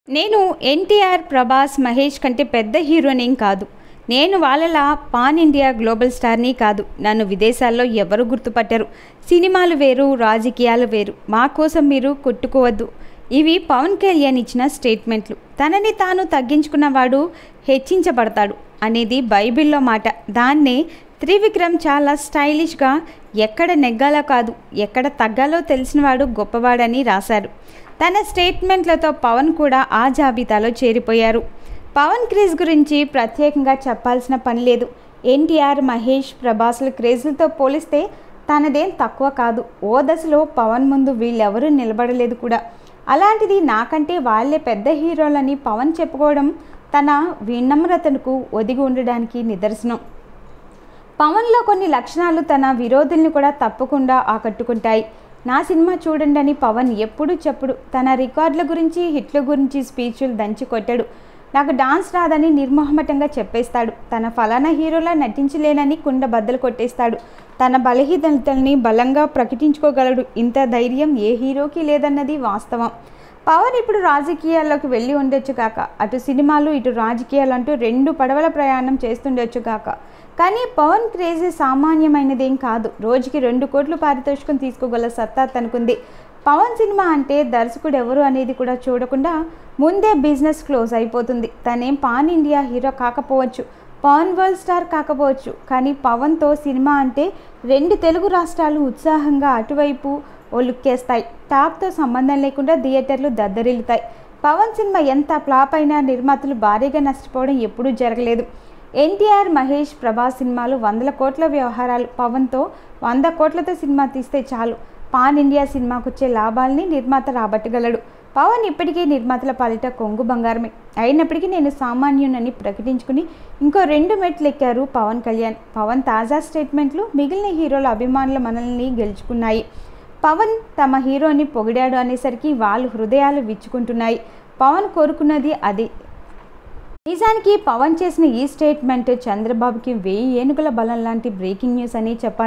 నేను ఎన్టీఆర్ ప్రభాస్ మహేష్ కంటే పెద్ద హీరోనేం కాదు నేను వాళ్ళలా పాన్ ఇండియా గ్లోబల్ స్టార్ని కాదు నన్ను విదేశాల్లో ఎవరు గుర్తుపట్టారు సినిమాలు వేరు రాజకీయాలు వేరు మా కోసం మీరు కొట్టుకోవద్దు ఇవి పవన్ కళ్యాణ్ ఇచ్చిన స్టేట్మెంట్లు తనని తాను తగ్గించుకున్నవాడు హెచ్చించబడతాడు అనేది బైబిల్లో మాట దాన్నే త్రివిక్రమ్ చాలా స్టైలిష్గా ఎక్కడ నెగ్గాలో కాదు ఎక్కడ తగ్గాలో తెలిసినవాడు గొప్పవాడని రాశారు తన స్టేట్మెంట్లతో పవన్ కూడా ఆ జాబితాలో చేరిపోయారు పవన్ క్రేజ్ గురించి ప్రత్యేకంగా చెప్పాల్సిన పని లేదు ఎన్టీఆర్ మహేష్ ప్రభాస్ల క్రేజ్లతో పోలిస్తే తనదేం తక్కువ కాదు ఓ దశలో పవన్ ముందు వీళ్ళెవరూ నిలబడలేదు కూడా అలాంటిది నాకంటే వాళ్ళే పెద్ద హీరోలని పవన్ చెప్పుకోవడం తన వినమ్రతకు ఒదిగి ఉండడానికి నిదర్శనం పవన్లో కొన్ని లక్షణాలు తన విరోధుల్ని కూడా తప్పకుండా ఆకట్టుకుంటాయి నా సినిమా చూడండి అని పవన్ ఎప్పుడు చెప్పుడు తన రికార్డుల గురించి హిట్ల గురించి స్పీచ్లు దంచి కొట్టాడు నాకు డాన్స్ రాదని నిర్మోహమటంగా చెప్పేస్తాడు తన ఫలానా హీరోలా నటించలేనని కుండ బద్దలు కొట్టేస్తాడు తన బలహీనతల్ని బలంగా ప్రకటించుకోగలడు ఇంత ధైర్యం ఏ హీరోకి లేదన్నది వాస్తవం పవన్ ఇప్పుడు రాజకీయాల్లోకి వెళ్ళి ఉండొచ్చు కాక అటు సినిమాలు ఇటు రాజకీయాలు అంటూ రెండు పడవల ప్రయాణం చేస్తుండొచ్చు కాక కానీ పవన్ క్రేజీ సామాన్యమైనదేం కాదు రోజుకి రెండు కోట్లు పారితోషికం తీసుకోగల సత్తా తనకుంది పవన్ సినిమా అంటే దర్శకుడు ఎవరు అనేది కూడా చూడకుండా ముందే బిజినెస్ క్లోజ్ అయిపోతుంది తనేం పాన్ ఇండియా హీరో కాకపోవచ్చు పవన్ వరల్డ్ స్టార్ కాకపోవచ్చు కానీ పవన్తో సినిమా అంటే రెండు తెలుగు రాష్ట్రాలు ఉత్సాహంగా అటువైపు ఓ లుక్కేస్తాయి టాక్తో సంబంధం లేకుండా థియేటర్లు దద్దరిల్లుతాయి పవన్ సినిమా ఎంత ఫ్లాప్ అయినా నిర్మాతలు భారీగా నష్టపోవడం ఎప్పుడూ జరగలేదు ఎన్టీఆర్ మహేష్ ప్రభాస్ సినిమాలు వందల కోట్ల వ్యవహారాలు పవన్తో వంద కోట్లతో సినిమా తీస్తే చాలు పాన్ ఇండియా సినిమాకు వచ్చే లాభాల్ని నిర్మాత రాబట్టగలడు పవన్ ఇప్పటికీ నిర్మాతల పాలిట కొంగు బంగారమే అయినప్పటికీ నేను సామాన్యునని ప్రకటించుకుని ఇంకో రెండు మెట్లు ఎక్కారు పవన్ కళ్యాణ్ పవన్ తాజా స్టేట్మెంట్లు మిగిలిన హీరోల అభిమానుల మనల్ని గెలుచుకున్నాయి పవన్ తమ హీరోని పొగిడాడు అనేసరికి వాళ్ళు హృదయాలు విచ్చుకుంటున్నాయి పవన్ కోరుకున్నది అది నిజానికి పవన్ చేసిన ఈ స్టేట్మెంట్ చంద్రబాబుకి వెయ్యి ఏనుగుల బలం లాంటి బ్రేకింగ్ న్యూస్ అని చెప్పాలి